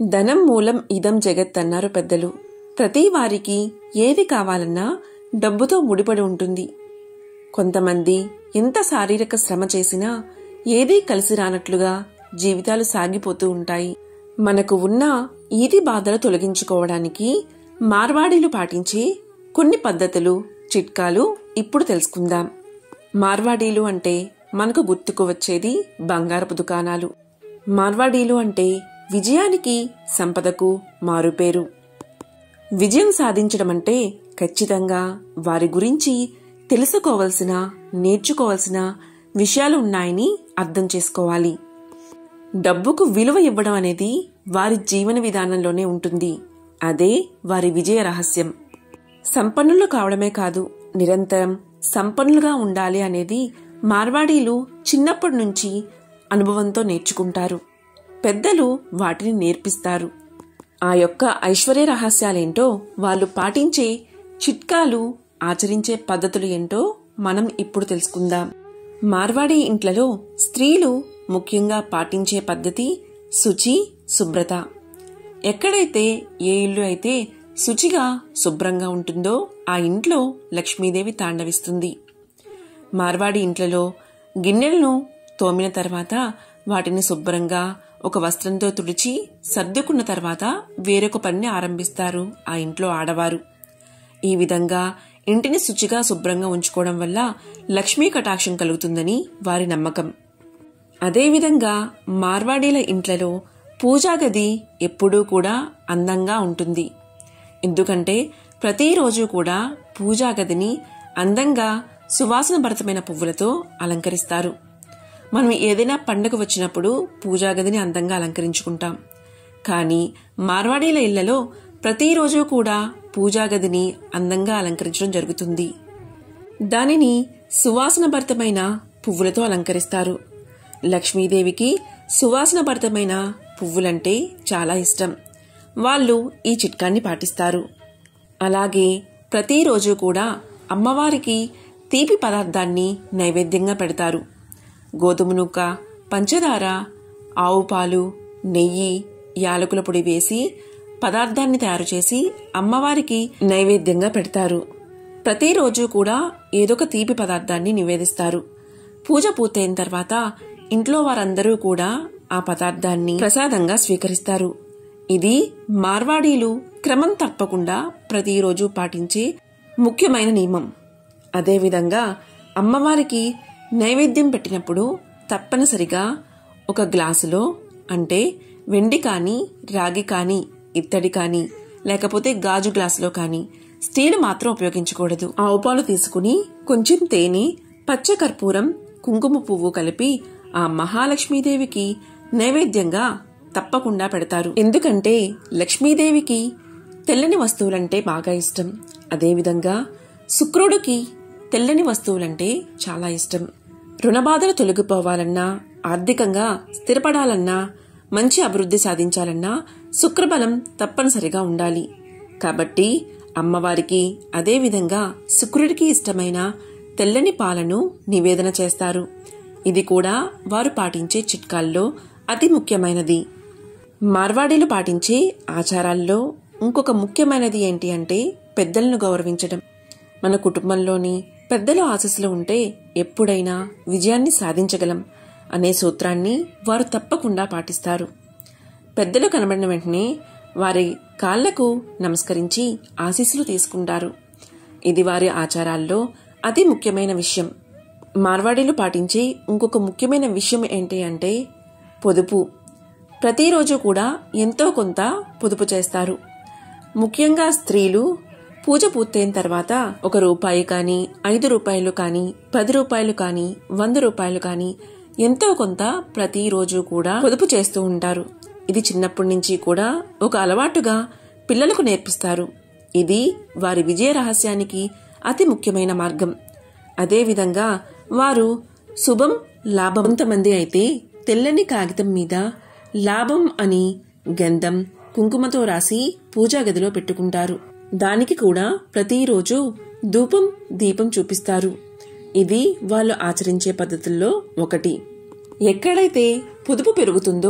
ధనం మూలం ఇదం జగత్ అన్నారు పెద్దలు ప్రతి వారికి ఏది కావాలన్నా డబ్బుతో ముడిపడి ఉంటుంది కొంతమంది ఎంత శారీరక శ్రమ చేసినా ఏదీ కలిసి రానట్లుగా జీవితాలు సాగిపోతూ ఉంటాయి మనకు ఉన్న ఈది బాధలు తొలగించుకోవడానికి మార్వాడీలు పాటించే కొన్ని పద్ధతులు చిట్కాలు ఇప్పుడు తెలుసుకుందాం మార్వాడీలు అంటే మనకు గుర్తుకు వచ్చేది బంగారపు దుకాణాలు మార్వాడీలు అంటే విజయానికి సంపదకు మారుపేరు విజయం సాధించడం అంటే ఖచ్చితంగా వారి గురించి తెలుసుకోవలసిన నేర్చుకోవలసిన విషయాలు ఉన్నాయని అర్థం చేసుకోవాలి డబ్బుకు విలువ ఇవ్వడం అనేది వారి జీవన విధానంలోనే ఉంటుంది అదే వారి విజయ రహస్యం సంపన్నులు కావడమే కాదు నిరంతరం సంపన్నులుగా ఉండాలి అనేది మార్వాడీలు చిన్నప్పటి నుంచి అనుభవంతో నేర్చుకుంటారు పెద్దలు వాటిని నేర్పిస్తారు ఆ యొక్క ఐశ్వర్య రహస్యాలేంటో వాళ్ళు పాటించే చిట్కాలు ఆచరించే పద్ధతులు ఏంటో మనం ఇప్పుడు తెలుసుకుందాం మార్వాడి ఇంట్లలో స్త్రీలు ముఖ్యంగా పాటించే పద్ధతి శుచి శుభ్రత ఎక్కడైతే ఏ ఇల్లు అయితే శుచిగా శుభ్రంగా ఉంటుందో ఆ ఇంట్లో లక్ష్మీదేవి తాండవిస్తుంది మార్వాడి ఇంట్లలో గిన్నెలను తోమిన తర్వాత వాటిని శుభ్రంగా ఒక వస్త్రంతో తుడిచి సర్దుకున్న తర్వాత వేరొక పనిని ఆరంభిస్తారు ఆ ఇంట్లో ఆడవారు ఈ విధంగా ఇంటిని శుచిగా శుభ్రంగా ఉంచుకోవడం వల్ల లక్ష్మీ కటాక్షం కలుగుతుందని వారి నమ్మకం అదేవిధంగా మార్వాడీల ఇంట్లలో పూజా గది ఎప్పుడూ కూడా అందంగా ఉంటుంది ఎందుకంటే ప్రతిరోజు కూడా పూజా గదిని అందంగా సువాసన భరితమైన పువ్వులతో అలంకరిస్తారు మనం ఏదైనా పండుగ వచ్చినప్పుడు పూజా గదిని అందంగా అలంకరించుకుంటాం కానీ మార్వాడీల ఇళ్లలో ప్రతిరోజు కూడా పూజా గదిని అందంగా అలంకరించడం జరుగుతుంది దానిని సువాసన భరితమైన పువ్వులతో అలంకరిస్తారు లక్ష్మీదేవికి సువాసన భరితమైన పువ్వులంటే చాలా ఇష్టం వాళ్ళు ఈ చిట్కాన్ని పాటిస్తారు అలాగే ప్రతిరోజు కూడా అమ్మవారికి తీపి పదార్థాన్ని నైవేద్యంగా పెడతారు గోధుమ నూక పంచదార ఆవు పాలు నెయ్యి యాలకుల పొడి వేసి పదార్థాన్ని తయారు చేసి అమ్మవారికి నైవేద్యంగా పెడతారు ప్రతిరోజు కూడా ఏదొక తీపి పదార్థాన్ని నివేదిస్తారు పూజ పూర్తయిన తర్వాత ఇంట్లో వారందరూ కూడా ఆ పదార్థాన్ని ప్రసాదంగా స్వీకరిస్తారు ఇది మార్వాడీలు క్రమం తప్పకుండా ప్రతిరోజు పాటించే ముఖ్యమైన నియమం అదేవిధంగా అమ్మవారికి నైవేద్యం పెట్టినప్పుడు తప్పనిసరిగా ఒక గ్లాసులో అంటే వెండి కానీ రాగి కానీ ఇత్తడి కానీ లేకపోతే గాజు గ్లాసులో కానీ స్టీల్ మాత్రం ఉపయోగించకూడదు ఆవు పాలు తీసుకుని కొంచెం తేనె పచ్చ కర్పూరం కుంకుమ పువ్వు కలిపి ఆ మహాలక్ష్మీదేవికి నైవేద్యంగా తప్పకుండా పెడతారు ఎందుకంటే లక్ష్మీదేవికి తెల్లని వస్తువులంటే బాగా ఇష్టం అదేవిధంగా శుక్రుడికి తెల్లని వస్తువులంటే చాలా ఇష్టం రుణబాధలు తొలగిపోవాలన్నా ఆర్థికంగా స్థిరపడాలన్నా మంచి అభివృద్ధి సాధించాలన్నా శుక్రబలం తప్పనిసరిగా ఉండాలి కాబట్టి అమ్మవారికి అదేవిధంగా శుక్రుడికి ఇష్టమైన తెల్లని పాలను నివేదన చేస్తారు ఇది కూడా వారు పాటించే చిట్కాల్లో అతి ముఖ్యమైనది మార్వాడీలు పాటించే ఆచారాల్లో ఇంకొక ముఖ్యమైనది ఏంటి అంటే పెద్దలను గౌరవించడం మన కుటుంబంలోని పెద్దల ఆశస్సులు ఉంటే ఎప్పుడైనా విజయాన్ని సాధించగలం అనే సూత్రాన్ని వారు తప్పకుండా పాటిస్తారు పెద్దలు కనబడిన వెంటనే వారి కాళ్లకు నమస్కరించి ఆశీస్సులు తీసుకుంటారు ఇది వారి ఆచారాల్లో అతి ముఖ్యమైన విషయం మార్వాడీలు పాటించే ఇంకొక ముఖ్యమైన విషయం ఏంటి అంటే పొదుపు ప్రతిరోజు కూడా ఎంతో కొంత పొదుపు చేస్తారు ముఖ్యంగా స్త్రీలు పూజ పూర్తయిన తర్వాత ఒక రూపాయి కానీ ఐదు రూపాయలు కానీ పది రూపాయలు కానీ వంద రూపాయలు కానీ ఎంతో కొంత ప్రతిరోజు కూడా పొదుపు చేస్తూ ఉంటారు ఇది చిన్నప్పటి నుంచి కూడా ఒక అలవాటుగా పిల్లలకు నేర్పిస్తారు ఇది వారి విజయ రహస్యానికి అతి ముఖ్యమైన మార్గం అదేవిధంగా వారు శుభం లాభం కొంతమంది అయితే తెల్లని కాగితం మీద లాభం అని గంధం కుంకుమతో రాసి పూజా గదిలో పెట్టుకుంటారు దానికి కూడా ప్రతిరోజు ధూపం దీపం చూపిస్తారు ఇది వాళ్ళు ఆచరించే పద్ధతుల్లో ఒకటి ఎక్కడైతే పొదుపు పెరుగుతుందో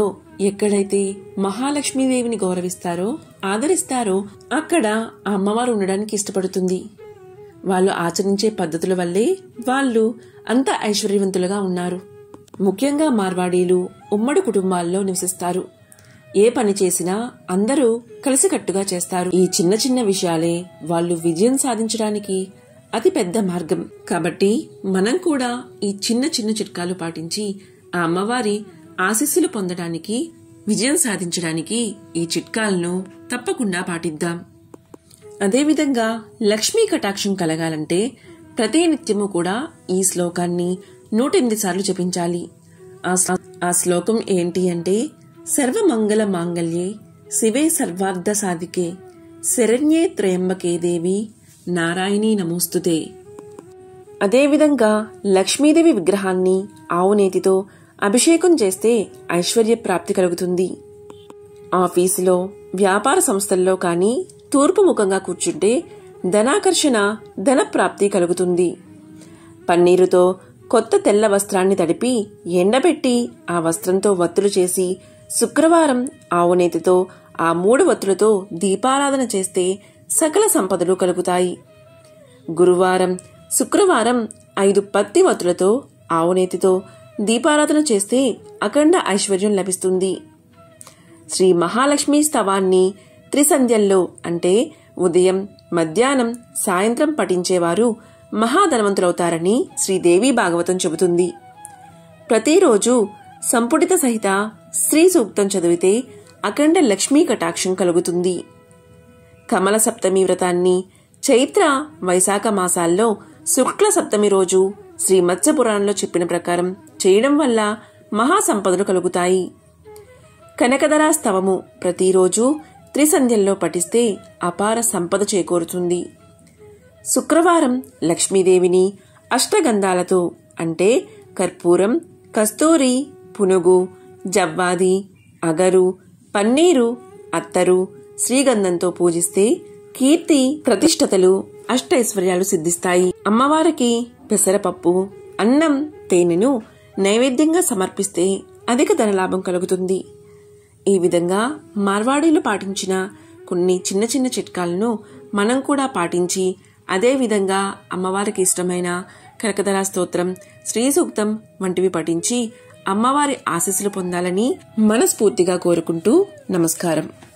ఎక్కడైతే మహాలక్ష్మీదేవిని గౌరవిస్తారో ఆదరిస్తారో అక్కడ ఆ అమ్మవారు ఉండడానికి ఇష్టపడుతుంది వాళ్ళు ఆచరించే పద్ధతుల వల్లే వాళ్ళు అంత ఐశ్వర్యవంతులుగా ఉన్నారు ముఖ్యంగా మార్వాడీలు ఉమ్మడి కుటుంబాల్లో నివసిస్తారు ఏ పని చేసినా అందరూ కలిసికట్టుగా చేస్తారు ఈ చిన్న చిన్న విషయాలే వాళ్ళు విజయం సాధించడానికి అతి పెద్ద మార్గం కాబట్టి మనం కూడా ఈ చిన్న చిన్న చిట్కాలు పాటించి ఆ అమ్మవారి ఆశీస్సులు పొందడానికి విజయం సాధించడానికి ఈ చిట్కాలను తప్పకుండా పాటిద్దాం అదేవిధంగా లక్ష్మీ కటాక్షం కలగాలంటే ప్రతి నిత్యము కూడా ఈ శ్లోకాన్ని నూటెనిమిది సార్లు జపించాలి ఆ శ్లో- ఆ శ్లోకం ఏంటి అంటే సర్వమంగళ మాంగళ్యే శివే సర్వార్థ సాధికే శరణ్యే త్రయంబకే దేవి నారాయణీ నమోస్తుతే అదేవిధంగా లక్ష్మీదేవి విగ్రహాన్ని ఆవు నేతితో అభిషేకం చేస్తే ఐశ్వర్య ప్రాప్తి కలుగుతుంది ఆఫీసులో వ్యాపార సంస్థల్లో కానీ తూర్పు ముఖంగా కూర్చుంటే ధనాకర్షణ ధన ప్రాప్తి కలుగుతుంది పన్నీరుతో కొత్త తెల్ల వస్త్రాన్ని తడిపి ఎండబెట్టి ఆ వస్త్రంతో వత్తులు చేసి శుక్రవారం ఆవునేతితో ఆ మూడు వత్తులతో దీపారాధన చేస్తే సకల సంపదలు కలుగుతాయి గురువారం శుక్రవారం ఐదు పత్తి వత్తులతో ఆవునేతితో దీపారాధన చేస్తే అఖండ ఐశ్వర్యం లభిస్తుంది శ్రీ మహాలక్ష్మి స్తవాన్ని త్రిసంధ్యల్లో అంటే ఉదయం మధ్యాహ్నం సాయంత్రం పఠించేవారు మహాధనవంతులవుతారని శ్రీదేవి భాగవతం చెబుతుంది ప్రతిరోజు సంపుటిత సహిత శ్రీ సూక్తం చదివితే అఖండ లక్ష్మీ కటాక్షం కలుగుతుంది కమల సప్తమి వ్రతాన్ని చైత్ర వైశాఖ మాసాల్లో శుక్ల సప్తమి రోజు శ్రీ మత్స్య పురాణంలో చెప్పిన ప్రకారం చేయడం వల్ల మహాసంపదలు కలుగుతాయి కనకదరా స్తవము ప్రతిరోజు త్రిసంధ్యల్లో పఠిస్తే అపార సంపద చేకూరుతుంది శుక్రవారం లక్ష్మీదేవిని అష్టగంధాలతో అంటే కర్పూరం కస్తూరి పునుగు జవ్వాది అగరు పన్నీరు అత్తరు శ్రీగంధంతో పూజిస్తే కీర్తి ప్రతిష్టతలు అష్టైశ్వర్యాలు సిద్ధిస్తాయి అమ్మవారికి పెసరపప్పు అన్నం తేనెను నైవేద్యంగా సమర్పిస్తే అధిక ధనలాభం కలుగుతుంది ఈ విధంగా మార్వాడీలు పాటించిన కొన్ని చిన్న చిన్న చిట్కాలను మనం కూడా పాటించి అదే విధంగా అమ్మవారికి ఇష్టమైన కనకధర స్తోత్రం శ్రీ సూక్తం వంటివి పఠించి అమ్మవారి ఆశీస్సులు పొందాలని మనస్ఫూర్తిగా కోరుకుంటూ నమస్కారం